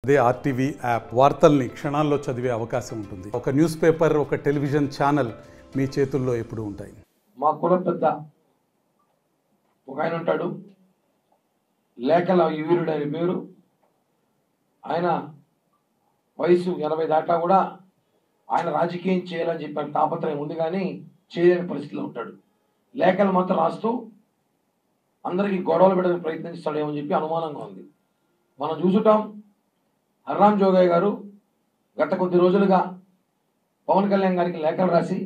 అదే RTV app వార్తల్ని క్షణాల్లో చదివే అవకాశం ఉంటుంది ఒక న్యూస్ పేపర్ ఒక టెలివిజన్ ఛానల్ మీ చేతుల్లో ఎప్పుడూ ఉంటాయి మా కుల పెద్ద ఒక ఆయన ఉంటాడు లేఖల వీరుడు ఆయన పేరు ఆయన వయసు ఎనభై దాటా కూడా ఆయన రాజకీయం చేయాలని చెప్పిన తాపత్రయం ఉంది కానీ చేయలేని పరిస్థితిలో ఉంటాడు లేఖలు మాత్రం రాస్తూ అందరికీ గొడవలు పెట్టడానికి ప్రయత్నిస్తాడేమో అని చెప్పి అనుమానంగా ఉంది మనం చూసుంటాం హర్రామ్ జోగయ్య గారు గత కొద్ది రోజులుగా పవన్ కళ్యాణ్ గారికి లేఖలు రాసి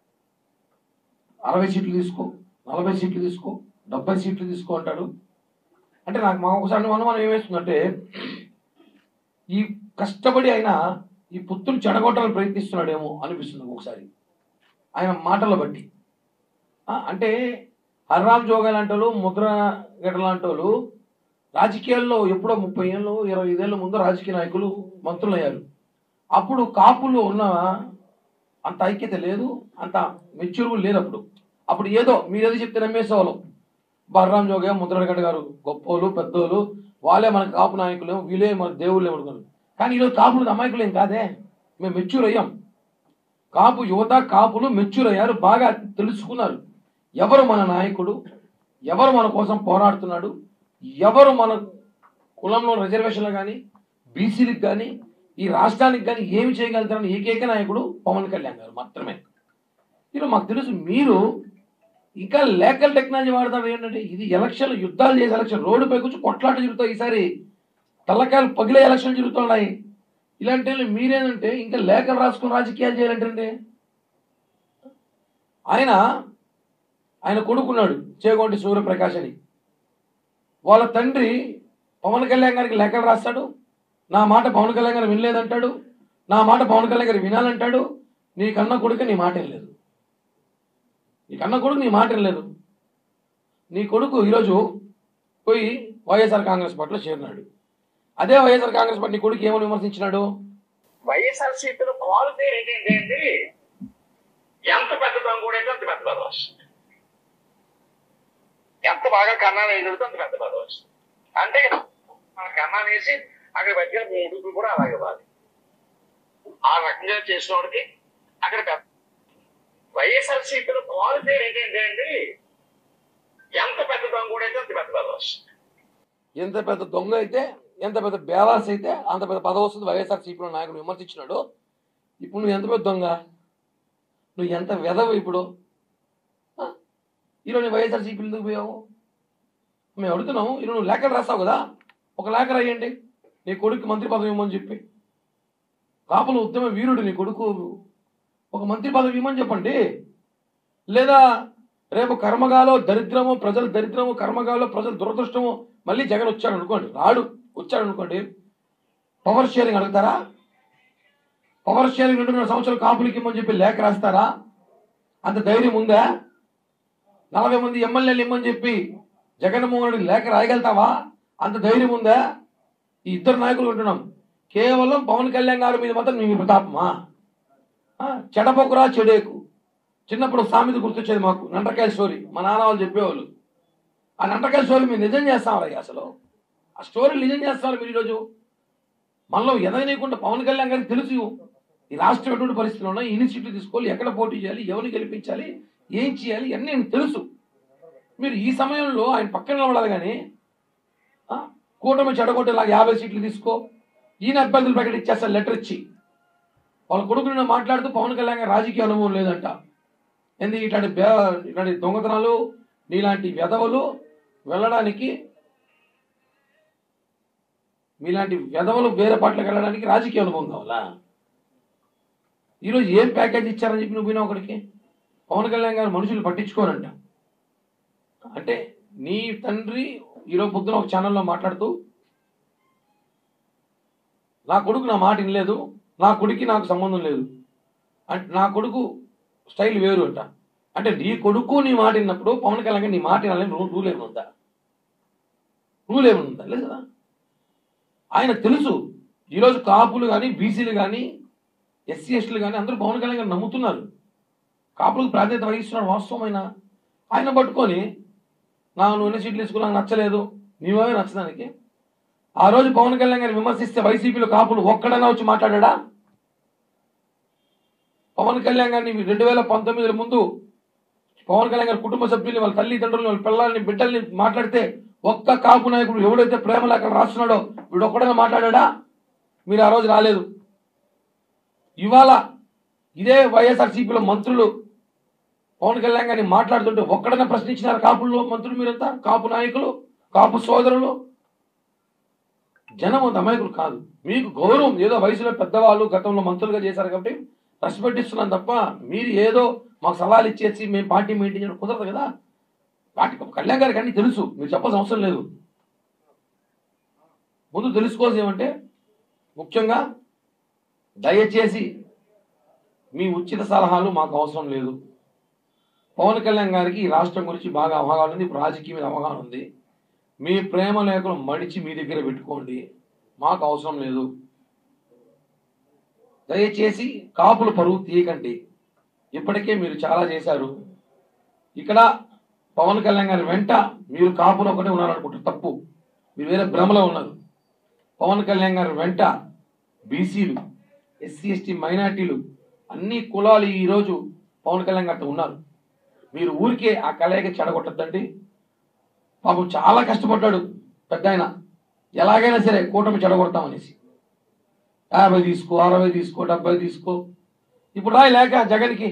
అరవై సీట్లు తీసుకో నలభై సీట్లు తీసుకో డెబ్బై సీట్లు తీసుకో అంటాడు అంటే నాకు మా ఒకసారి అనుమానం ఏమేస్తుందంటే ఈ కష్టపడి ఆయన ఈ పుత్తులు చెడగొట్టాలని ప్రయత్నిస్తున్నాడేమో అనిపిస్తుంది ఒకసారి ఆయన మాటలు బట్టి ఆ, అంటే హర్రామ్ జోగా లాంటి వాళ్ళు ముద్ర గడ్డ లాంటి వాళ్ళు రాజకీయాల్లో ఎప్పుడో ముప్పై ఏళ్ళు ఇరవై ఐదేళ్ళ ముందు రాజకీయ నాయకులు మంత్రులు అయ్యారు అప్పుడు కాపులు ఉన్న అంత ఐక్యత లేదు అంత మెచ్యూర్ లేదు అప్పుడు అప్పుడు ఏదో మీరు ఏదో చెప్తే నమ్మేసేవాళ్ళం బర్రాం జోగయ్య ముద్రగడ్డ గారు గొప్పోళ్ళు పెద్దోళ్ళు వాళ్ళే మన కాపు నాయకులు వీళ్ళే మన దేవుళ్ళు అనుకున్నారు కానీ ఈరోజు కాపులు అమాయకులు ఏం కాదే మేము మెచ్యూర్ అయ్యాం కాపు యువత కాపులు మెచ్యూర్ అయ్యారు బాగా తెలుసుకున్నారు ఎవరు మన నాయకుడు ఎవరు మన కోసం పోరాడుతున్నాడు ఎవరు మన కులంలో రిజర్వేషన్లు కానీ బీసీలకు కానీ ఈ రాష్ట్రానికి కానీ ఏమి చేయగలుగుతారని ఏకైక నాయకుడు పవన్ కళ్యాణ్ గారు మాత్రమే ఈరోజు మాకు తెలుసు మీరు ఇంకా లేకల్ టెక్నాలజీ వాడతారు ఏంటంటే ఇది ఎలక్షన్లు యుద్ధాలు చేసే ఎలక్షన్ రోడ్డుపై కూర్చొని కొట్లాట జరుగుతాయి ఈసారి తల్లకాయలు పగిలే ఎలక్షన్లు జరుగుతున్నాయి ఇలాంటి వాళ్ళు మీరేంటంటే ఇంకా లేఖలు రాసుకుని రాజకీయాలు చేయాలంటే ఆయన ఆయన కొడుకున్నాడు చేగొంటి సూర్యప్రకాష్ అని వాళ్ళ తండ్రి పవన్ కళ్యాణ్ గారికి లేఖలు రాస్తాడు నా మాట పవన్ కళ్యాణ్ గారు వినలేదంటాడు నా మాట పవన్ కళ్యాణ్ గారు వినాలంటాడు నీ కన్న కొడుకు నీ మాట వినలేదు నీ కన్న కొడుకు నీ మాట వినలేదు నీ కొడుకు ఈరోజు పోయి వైఎస్ఆర్ కాంగ్రెస్ పార్టీలో చేరినాడు అదే వైఎస్ఆర్ కాంగ్రెస్ పార్టీ నీ కొడుకు ఏమని విమర్శించినాడు వైఎస్ఆర్ సీపీలో క్వాలిటీ ఏంటంటే అండి ఎంత పెద్ద దొంగ అయితే అంత పెద్ద పదవి వస్తుంది ఎంత బాగా కన్నాలు వేయగలిగితే అంత పెద్ద పదవి వస్తుంది అంటే మన కన్నాలు వేసి అక్కడ పెద్దగా మూడు కూడా అలాగే ఇవ్వాలి ఆ రకంగా చేసిన వాడికి అక్కడ పెద్ద వైఎస్ఆర్ సీపీలో క్వాలిటీ ఏంటంటే అండి ఎంత పెద్ద దొంగ అయితే అంత పెద్ద పదవి వస్తుంది ఎంత పెద్ద దొంగ అయితే ఎంత పెద్ద బేవాస్ అయితే అంత పెద్ద పదవి వస్తుంది వైఎస్ఆర్ సిపిలో నాయకుడు విమర్శించినాడు ఇప్పుడు నువ్వు ఎంత పెద్ద దొంగ నువ్వు ఎంత వెదవు ఇప్పుడు ఆ? ఈరోజు నీ వైఎస్ఆర్ సిపి ఎందుకు పోయావు మేము అడుగుతున్నాము ఈరోజు నువ్వు లేఖలు రాస్తావు కదా ఒక లేఖ రాయండి నీ కొడుకు మంత్రి పదవి ఇవ్వమని చెప్పి కాపులు ఉత్తమ వీరుడు నీ కొడుకు ఒక మంత్రి పదవి ఇవ్వమని చెప్పండి లేదా రేపు కర్మగాలో దరిద్రము ప్రజలు దరిద్రము కర్మగాలో ప్రజలు దురదృష్టము మళ్ళీ జగన్ వచ్చాడు అనుకోండి రాడు వచ్చాడు అనుకోండి పవర్ షేరింగ్ అడుగుతారా పవర్ షేరింగ్ రెండున్నర సంవత్సరాలు కాపులకి ఇమ్మని చెప్పి లేఖ రాస్తారా అంత ధైర్యం ఉందా నలభై మంది ఎమ్మెల్యేలు ఇమ్మని చెప్పి జగన్మోహన్ రెడ్డి లేఖ రాయగలుగుతావా అంత ధైర్యం ఉందా ఈ ఇద్దరు నాయకులు ఉంటున్నాం కేవలం పవన్ కళ్యాణ్ గారి మీద మాత్రం మీ ప్రతాపమా ఆ, చెడపకురా చెడేకు చిన్నప్పుడు సామెత గుర్తొచ్చేది మాకు నంటకాయ స్టోరీ మా నాన్న వాళ్ళు చెప్పేవాళ్ళు ఆ నంటకాయ స్టోరీ మీరు నిజం చేస్తామరా అసలు ఆ స్టోరీ నిజం చేస్తారు మీరు ఈరోజు మనలో ఎదగనీయకుండా పవన్ కళ్యాణ్ గారికి తెలుసు ఈ రాష్ట్రం ఎటువంటి పరిస్థితులు ఉన్నాయి ఎన్ని సీట్లు తీసుకోవాలి ఎక్కడ పోటీ చేయాలి ఎవరిని గెలిపించాలి ఏం చేయాలి అన్నీ ఆయనకు తెలుసు మీరు ఈ సమయంలో ఆయన పక్కన నిలబడాలి కానీ ఆ, కూటమి చెడగొట్టేలాగా యాభై సీట్లు తీసుకో ఈయన అభ్యర్థులు ప్రకటించేస్తారు లెటర్ ఇచ్చి వాళ్ళ కొడుకు నిన్న మాట్లాడుతూ పవన్ కళ్యాణ్ గారి రాజకీయ అనుభవం లేదంట ఎందుకు ఇట్లాంటి బే ఇట్లాంటి దొంగతనాలు నీలాంటి వెధవలు వెళ్ళడానికి మీలాంటి వెధవలు వేరే పాటలకు వెళ్ళడానికి రాజకీయ అనుభవం కావాలా ఈరోజు ఏం ప్యాకేజ్ ఇచ్చారని చెప్పి నువ్వు పోయినావు ఒకడికి పవన్ కళ్యాణ్ గారు మనుషులు పట్టించుకోరంట అంటే నీ తండ్రి ఈరోజు పొద్దున ఒక ఛానల్లో మాట్లాడుతూ నా కొడుకు నా మాట వినలేదు నా కొడుకు నాకు సంబంధం లేదు అంటే నా కొడుకు స్టైల్ వేరు అంట అంటే నీ కొడుకు నీ మాట విన్నప్పుడు పవన్ కళ్యాణ్ గారు నీ మాట వినాలని రూ- రూల్ ఏమైనా ఉందా రూల్ ఏమైనా ఉందా లేదు కదా ఆయన తెలుసు ఈరోజు కాపులు కానీ బీసీలు కానీ ఎస్సీ ఎస్టీలు కానీ అందరూ పవన్ కళ్యాణ్ గారు నమ్ముతున్నారు కాపులకు ప్రాధాన్యత వహిస్తున్నాడు వాస్తవమైన ఆయన పట్టుకొని నా నువ్వు ఎన్ని సీట్లు తీసుకున్నా నాకు నచ్చలేదు నీవే నచ్చదానికి ఆ రోజు పవన్ కళ్యాణ్ గారిని విమర్శిస్తే వైసీపీలో కాపులు ఒక్కడన్నా వచ్చి మాట్లాడా పవన్ కళ్యాణ్ గారిని రెండు వేల పంతొమ్మిది ముందు పవన్ కళ్యాణ్ గారి కుటుంబ సభ్యుల్ని వాళ్ళ తల్లిదండ్రులను వాళ్ళ పిల్లల్ని బిడ్డల్ని మాట్లాడితే ఒక్క కాపు నాయకుడు ఎవడైతే ప్రేమ లేఖలు రాస్తున్నాడో వీడు ఒక్కడైనా మాట్లాడా మీరు ఆ రోజు రాలేదు ఇవాళ ఇదే వైఎస్ఆర్సీపీలో మంత్రులు పవన్ కళ్యాణ్ గారిని మాట్లాడుతుంటే ఒక్కడైనా ప్రశ్నించినారు కాపుల్లో మంత్రులు మీరంతా కాపు నాయకులు కాపు సోదరులు జనం అంత అమాయకులు కాదు మీకు గౌరవం ఏదో వయసులో పెద్దవాళ్ళు గతంలో మంత్రులుగా చేశారు కాబట్టి రెస్పెక్ట్ ఇస్తున్నాం తప్ప మీరు ఏదో మాకు సలహాలు ఇచ్చేసి మేము పార్టీ మెయింటైన్ చేయడం కుదరదు కదా పార్టీ కళ్యాణ్ గారికి అన్ని తెలుసు మీరు చెప్పాల్సిన అవసరం లేదు ముందు తెలుసుకోవాల్సి ఏమంటే ముఖ్యంగా దయచేసి మీ ఉచిత సలహాలు మాకు అవసరం లేదు పవన్ కళ్యాణ్ గారికి ఈ రాష్ట్రం గురించి బాగా అవగాహన ఉంది ఇప్పుడు రాజకీయ మీద అవగాహన ఉంది మీ ప్రేమ లేఖలు మడిచి మీ దగ్గర పెట్టుకోండి మాకు అవసరం లేదు దయచేసి కాపులు పరువు తీయకండి ఇప్పటికే మీరు చాలా చేశారు ఇక్కడ పవన్ కళ్యాణ్ గారి వెంట మీరు కాపులు ఒకటే ఉన్నారనుకుంటారు తప్పు మీరు వేరే భ్రమలో ఉన్నారు పవన్ కళ్యాణ్ గారి వెంట బీసీలు ఎస్సీ ఎస్టీ మైనార్టీలు అన్ని కులాలు ఈరోజు పవన్ కళ్యాణ్ గారితో ఉన్నారు మీరు ఊరికే ఆ కలయిక చెడగొట్టద్దండి పాపం చాలా కష్టపడ్డాడు పెద్ద ఆయన ఎలాగైనా సరే కూటమి చెడగొడతామనేసి యాభై తీసుకో అరవై తీసుకో డెబ్బై తీసుకో ఇప్పుడు రాయి లేక జగన్కి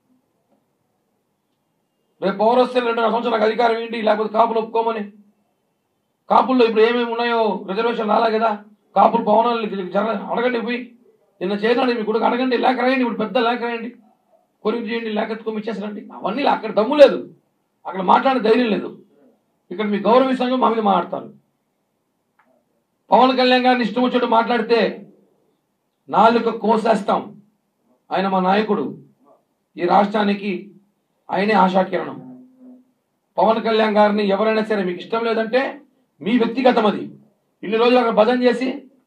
రేపు పవర్ వస్తే రెండున్నర సంవత్సరాలకు అధికారం ఏంటి లేకపోతే కాపులు ఒప్పుకోమని కాపుల్లో ఇప్పుడు ఏమేమి ఉన్నాయో రిజర్వేషన్ రాలే కదా కాపులు భవనాలు జర అడగండి పోయి నిన్న చేయనండి మీ కొడుకు అడగండి లేఖ రాయండి ఇప్పుడు పెద్ద లేఖ రాయండి కొరికి చేయండి లేఖ ఎత్తుకొని ఇచ్చేసారండి అవన్నీ అక్కడ దమ్ము లేదు అక్కడ మాట్లాడే ధైర్యం లేదు ఇక్కడ మీ గౌరవ సంఘం మా మీద మాట్లాడతారు పవన్ కళ్యాణ్ గారిని ఇష్టం వచ్చినట్టు మాట్లాడితే నాలుక కోసేస్తాం ఆయన మా నాయకుడు ఈ రాష్ట్రానికి ఆయనే ఆశాకిరణం పవన్ కళ్యాణ్ గారిని ఎవరైనా సరే మీకు ఇష్టం లేదంటే మీ వ్యక్తిగతం అది ఇన్ని రోజులు అక్కడ భజన చేసి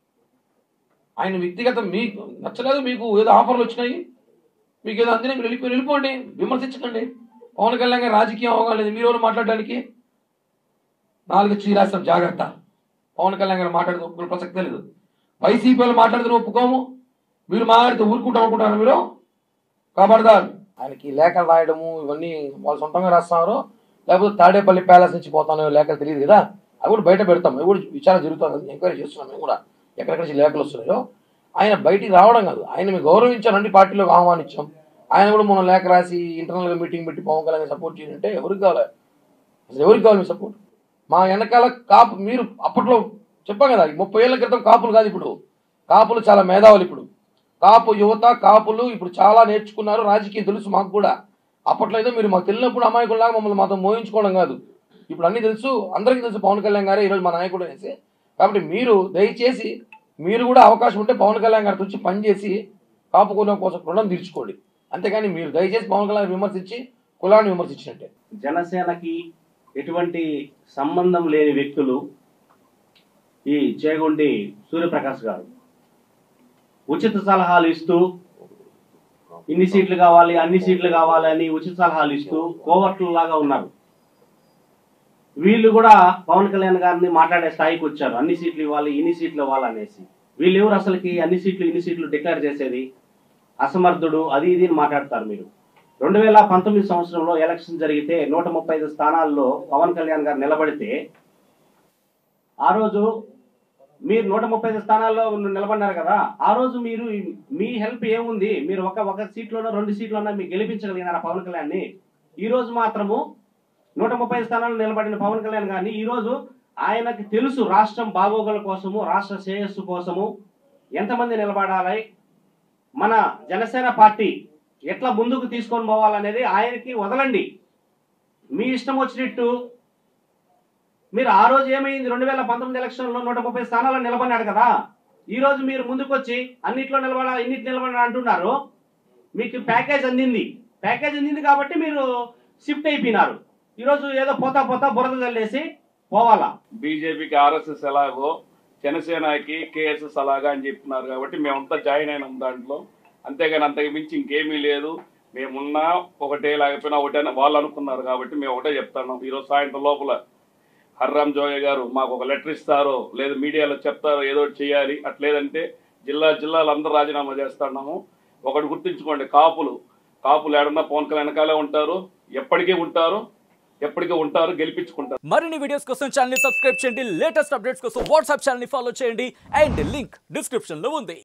ఆయన వ్యక్తిగతం మీకు నచ్చలేదు మీకు ఏదో ఆఫర్లు వచ్చినాయి మీకు ఏదో అందిన మీరు వెళ్ళిపోయి వెళ్ళిపోండి విమర్శించకండి పవన్ కళ్యాణ్ గారి రాజకీయం అవగాహన లేదు మీరు ఎవరు మాట్లాడడానికి నాలుగు చీరాస్తాం జాగ్రత్త పవన్ కళ్యాణ్ గారు మాట్లాడితే ఒప్పుకునే ప్రసక్తే లేదు వైసీపీ వాళ్ళు మాట్లాడితే ఒప్పుకోము మీరు మాట్లాడితే ఊరుకుంటాం అనుకుంటారు మీరు కాబడదారు ఆయనకి లేఖలు రాయడము ఇవన్నీ వాళ్ళు సొంతంగా రాస్తున్నారు లేకపోతే తాడేపల్లి ప్యాలెస్ నుంచి పోతానో లేఖలు తెలియదు కదా అవి కూడా బయట పెడతాం అవి కూడా విచారణ జరుగుతుంది ఎంక్వైరీ చేస్తున్నాం మేము కూడా ఎక్కడెక్కడ నుంచి లేఖలు వస్తున్నాయో ఆయన బయటికి రావడం కాదు ఆయన మేము గౌరవించానండి పార్టీలోకి ఆహ్వానించాం ఆయన కూడా మనం లేఖ రాసి ఇంటర్నల్గా మీటింగ్ పెట్టి పవన్ కళ్యాణ్ సపోర్ట్ చేయాలంటే ఎవరికి కావాలి అసలు ఎవరికి కావాలి మీ సపోర్ట్ మా వెనకాల కాపు మీరు అప్పట్లో చెప్పాం కదా ముప్పై ఏళ్ళ క్రితం కాపులు కాదు ఇప్పుడు కాపులు చాలా మేధావులు ఇప్పుడు కాపు యువత కాపులు ఇప్పుడు చాలా నేర్చుకున్నారు రాజకీయం తెలుసు మాకు కూడా అప్పట్లో ఏదో మీరు మాకు తెలియనప్పుడు అమాయకుల్లాగా మమ్మల్ని మాతో మోయించుకోవడం కాదు ఇప్పుడు అన్నీ తెలుసు అందరికీ తెలుసు పవన్ కళ్యాణ్ గారే ఈరోజు మా నాయకుడు అనేసి కాబట్టి మీరు దయచేసి మీరు కూడా అవకాశం ఉంటే పవన్ కళ్యాణ్ గారితో వచ్చి పనిచేసి కాపు కులం కోసం రుణం తీర్చుకోండి అంతేగాని మీరు దయచేసి పవన్ కళ్యాణ్ విమర్శించి కులాన్ని విమర్శించినట్టే జనసేనకి ఎటువంటి సంబంధం లేని వ్యక్తులు ఈ చేగొండి సూర్యప్రకాష్ గారు ఉచిత సలహాలు ఇస్తూ ఇన్ని సీట్లు కావాలి అన్ని సీట్లు కావాలని ఉచిత సలహాలు ఇస్తూ కోవర్ట్లలాగా ఉన్నారు వీళ్ళు కూడా పవన్ కళ్యాణ్ గారిని మాట్లాడే స్థాయికి వచ్చారు అన్ని సీట్లు ఇవ్వాలి ఇన్ని సీట్లు ఇవ్వాలి అనేసి వీళ్ళు ఎవరు అసలుకి అన్ని సీట్లు ఇన్ని సీట్లు డిక్లేర్ చేసేది అసమర్థుడు అది ఇది అని మాట్లాడతారు మీరు రెండు వేల పంతొమ్మిది సంవత్సరంలో ఎలక్షన్ జరిగితే నూట ముప్పై ఐదు స్థానాల్లో పవన్ కళ్యాణ్ గారు నిలబడితే ఆ రోజు మీరు నూట ముప్పై ఐదు స్థానాల్లో నిలబడినారు కదా ఆ రోజు మీరు మీ హెల్ప్ ఏముంది మీరు ఒక ఒక సీట్లోనో రెండు సీట్లోనో మీరు గెలిపించగలిగినారా పవన్ కళ్యాణ్ని ఈ రోజు మాత్రము నూట ముప్పై ఐదు స్థానాల్లో నిలబడిన పవన్ కళ్యాణ్ గారిని ఈ రోజు ఆయనకి తెలుసు రాష్ట్రం బాగోగుల కోసము రాష్ట్ర శ్రేయస్సు కోసము ఎంతమంది నిలబడాలి మన జనసేన పార్టీ ఎట్లా ముందుకు తీసుకొని పోవాలనేది ఆయనకి వదలండి మీ ఇష్టం వచ్చినట్టు మీరు ఆ రోజు ఏమైంది రెండు వేల పంతొమ్మిది ఎలక్షన్లో నూట ముప్పై స్థానాల్లో నిలబడినాడు కదా ఈ రోజు మీరు ముందుకొచ్చి అన్నిట్లో నిలబడాలి ఇన్నిట్లో నిలబడాలి అంటున్నారు మీకు ప్యాకేజ్ అందింది ప్యాకేజ్ అందింది కాబట్టి మీరు షిఫ్ట్ అయిపోయినారు ఈరోజు ఏదో పోతా పోతా బురద చల్లేసి పోవాలా బీజేపీకి ఆర్ఎస్ఎస్ ఎలాగో జనసేనకి కేఎస్ఎస్ అలాగా అని చెప్తున్నారు కాబట్టి మేమంతా జాయిన్ అయినాం దాంట్లో అంతేగాని అంతకు మించి ఇంకేమీ లేదు మేమున్నా ఒకటే లేకపోయినా ఒకటే అని వాళ్ళు అనుకున్నారు కాబట్టి మేము ఒకటే చెప్తున్నాం ఈరోజు సాయంత్రం లోపల హర్రామ్ జోగయ్య గారు మాకు ఒక లెటర్ ఇస్తారో లేదా మీడియాలో చెప్తారో ఏదో ఒకటి చేయాలి అట్లేదంటే జిల్లా జిల్లాలు అందరూ రాజీనామా చేస్తున్నాము ఒకటి గుర్తుంచుకోండి కాపులు కాపులు ఏడన్నా పవన్ కళ్యాణ్ వెనకాలే ఉంటారు ఎప్పటికీ ఉంటారు ఎప్పటికీ ఉంటారు గెలిపించుకుంటారు మరిన్ని వీడియోస్ కోసం ఛానల్ ని సబ్స్క్రైబ్ చేయండి లేటెస్ట్ అప్డేట్స్ కోసం వాట్సాప్ ఛానల్ ని ఫాలో చేయండి అండ్ లింక్ డిస్క్రిప్షన్ లో ఉంది